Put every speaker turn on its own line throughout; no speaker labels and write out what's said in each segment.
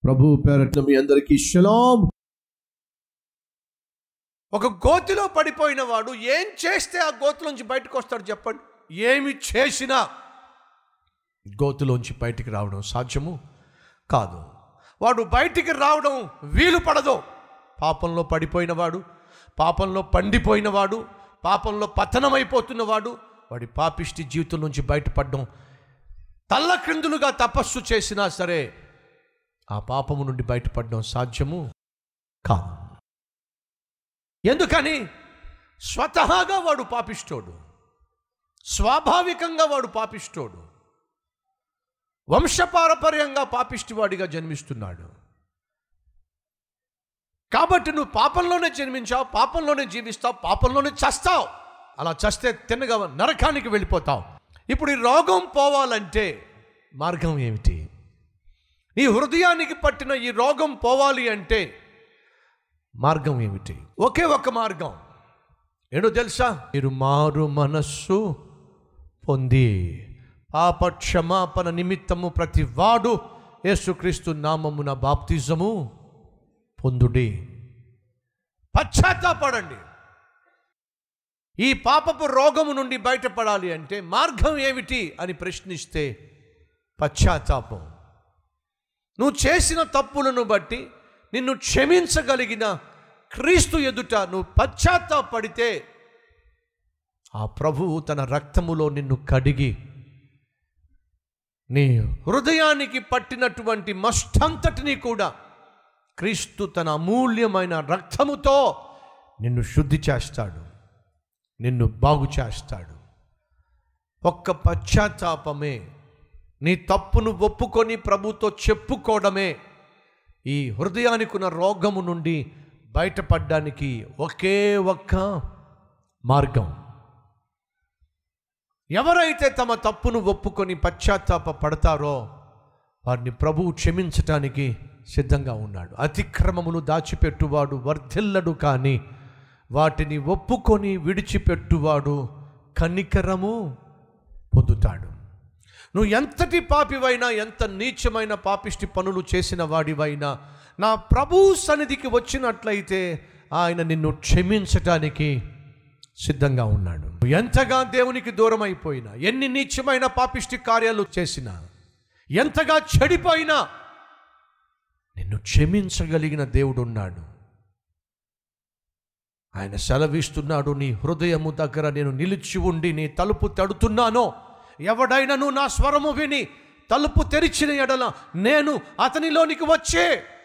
ప్రభు పేరట్ల మీ అందరికీ షలాం
ఒక గోతిలో పడిపోయిన వాడు ఏం చేస్తే ఆ గోతిలోంచి బయటకు వస్తాడు చెప్పండి ఏమి చేసినా గోతిలోంచి బయటికి రావడం సాధ్యము కాదు వాడు బయటికి రావడం వీలు పడదు పాపంలో పడిపోయినవాడు పాపంలో పండిపోయినవాడు పాపంలో పతనమైపోతున్నవాడు వాడి పాపిష్టి జీవితం నుంచి బయటపడడం తల్లక్రిందులుగా తపస్సు చేసినా సరే ఆ పాపము నుండి బయటపడడం సాధ్యము కాదు ఎందుకని స్వతహాగా వాడు పాపిష్టోడు స్వాభావికంగా వాడు పాపిష్టోడు వంశపారపర్యంగా పాపిష్టివాడిగా జన్మిస్తున్నాడు కాబట్టి నువ్వు పాపంలోనే జన్మించావు పాపంలోనే జీవిస్తావు పాపంలోనే చస్తావు అలా చస్తే తిన్నగా నరకానికి వెళ్ళిపోతావు ఇప్పుడు ఈ రోగం పోవాలంటే మార్గం ఏమిటి ఈ హృదయానికి పట్టిన ఈ రోగం పోవాలి అంటే మార్గం ఏమిటి ఒకే ఒక మార్గం ఏంటో తెలుసా మీరు మారు మనస్సు పొంది పాప క్షమాపణ నిమిత్తము ప్రతి వాడు యేసుక్రీస్తు నామమున బాప్తిజము పొందుడి పశ్చాత్తాపడండి ఈ పాపపు రోగము నుండి బయటపడాలి అంటే మార్గం ఏమిటి అని ప్రశ్నిస్తే పశ్చాత్తాపం నువ్వు చేసిన తప్పులను బట్టి నిన్ను క్షమించగలిగిన క్రీస్తు ఎదుట నువ్వు పశ్చాత్తాపడితే ఆ ప్రభువు తన రక్తములో నిన్ను కడిగి నీ హృదయానికి పట్టినటువంటి మస్తంతటిని కూడా క్రీస్తు తన అమూల్యమైన రక్తముతో నిన్ను శుద్ధి చేస్తాడు నిన్ను బాగు చేస్తాడు ఒక్క పశ్చాత్తాపమే నీ తప్పును ఒప్పుకొని ప్రభుతో చెప్పుకోవడమే ఈ హృదయానికి ఉన్న రోగము నుండి బయటపడడానికి ఒకే ఒక్క మార్గం ఎవరైతే తమ తప్పును ఒప్పుకొని పశ్చాత్తాప పడతారో వారిని ప్రభువు క్షమించటానికి సిద్ధంగా ఉన్నాడు అతిక్రమములు దాచిపెట్టువాడు వర్ధిల్లడు కానీ వాటిని ఒప్పుకొని విడిచిపెట్టువాడు కనికరము పొందుతాడు నువ్వు ఎంతటి పాపివైనా ఎంత నీచమైన పాపిష్టి పనులు చేసిన వాడివైనా నా ప్రభు సన్నిధికి వచ్చినట్లయితే ఆయన నిన్ను క్షమించటానికి సిద్ధంగా ఉన్నాడు నువ్వు ఎంతగా దేవునికి దూరం అయిపోయినా ఎన్ని నీచమైన పాపిష్టి కార్యాలు చేసినా ఎంతగా చెడిపోయినా నిన్ను క్షమించగలిగిన దేవుడు ఉన్నాడు ఆయన సెలవిస్తున్నాడు నీ హృదయము దగ్గర నేను నిలిచి ఉండి నీ తలుపు తడుతున్నానో ఎవడైనను నా స్వరము విని తలుపు తెరిచిన ఎడల నేను అతనిలోనికి వచ్చే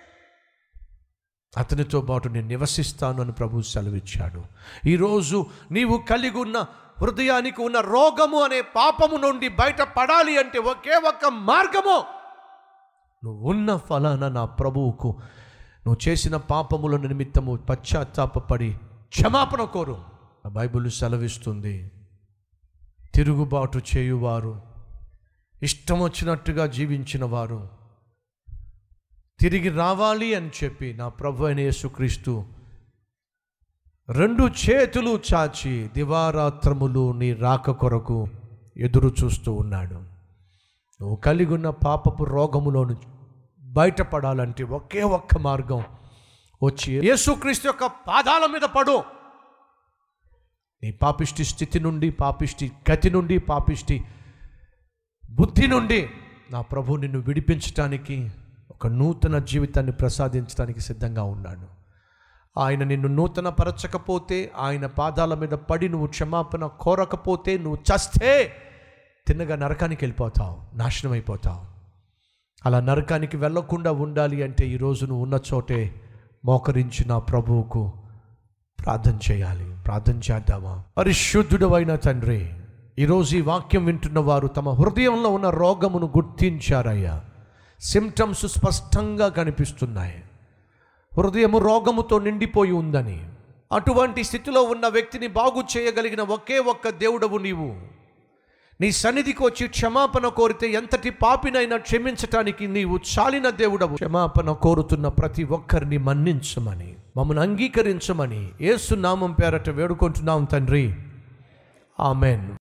అతనితో పాటు నేను నివసిస్తాను అని ప్రభు సెలవిచ్చాడు ఈరోజు నీవు కలిగి ఉన్న హృదయానికి ఉన్న రోగము అనే పాపము నుండి బయటపడాలి అంటే ఒకే ఒక్క మార్గము నువ్వు ఉన్న ఫలాన నా ప్రభువుకు నువ్వు చేసిన పాపముల నిమిత్తము పశ్చాత్తాపడి క్షమాపణ కోరు ఆ బైబిల్ సెలవిస్తుంది తిరుగుబాటు చేయువారు ఇష్టం వచ్చినట్టుగా జీవించిన వారు తిరిగి రావాలి అని చెప్పి నా ప్రభు అయిన యేసుక్రీస్తు రెండు చేతులు చాచి దివారాత్రములు నీ రాక కొరకు ఎదురు చూస్తూ ఉన్నాడు నువ్వు కలిగి ఉన్న పాపపు రోగములోను బయటపడాలంటే ఒకే ఒక్క మార్గం వచ్చి యేసుక్రీస్తు యొక్క పాదాల మీద పడు నీ పాపిష్టి స్థితి నుండి పాపిష్టి గతి నుండి పాపిష్టి బుద్ధి నుండి నా ప్రభు నిన్ను విడిపించటానికి ఒక నూతన జీవితాన్ని ప్రసాదించడానికి సిద్ధంగా ఉన్నాడు ఆయన నిన్ను నూతన పరచకపోతే ఆయన పాదాల మీద పడి నువ్వు క్షమాపణ కోరకపోతే నువ్వు చస్తే తిన్నగా నరకానికి వెళ్ళిపోతావు నాశనం అయిపోతావు అలా నరకానికి వెళ్ళకుండా ఉండాలి అంటే ఈరోజు నువ్వు ఉన్న చోటే మోకరించి నా ప్రభువుకు ప్రార్థన చేయాలి ప్రార్థన చేద్దామా పరిశుద్ధుడు అయిన తండ్రి ఈరోజు ఈ వాక్యం వింటున్న వారు తమ హృదయంలో ఉన్న రోగమును గుర్తించారయ్యా సిమ్టమ్స్ స్పష్టంగా కనిపిస్తున్నాయి హృదయము రోగముతో నిండిపోయి ఉందని అటువంటి స్థితిలో ఉన్న వ్యక్తిని బాగు చేయగలిగిన ఒకే ఒక్క దేవుడవు నీవు నీ సన్నిధికి వచ్చి క్షమాపణ కోరితే ఎంతటి పాపినైనా క్షమించటానికి నీవు చాలిన దేవుడవు క్షమాపణ కోరుతున్న ప్రతి ఒక్కరిని మన్నించమని మమ్మల్ని అంగీకరించమని ఏసు నామం పేరట వేడుకుంటున్నాం తండ్రి ఆమెన్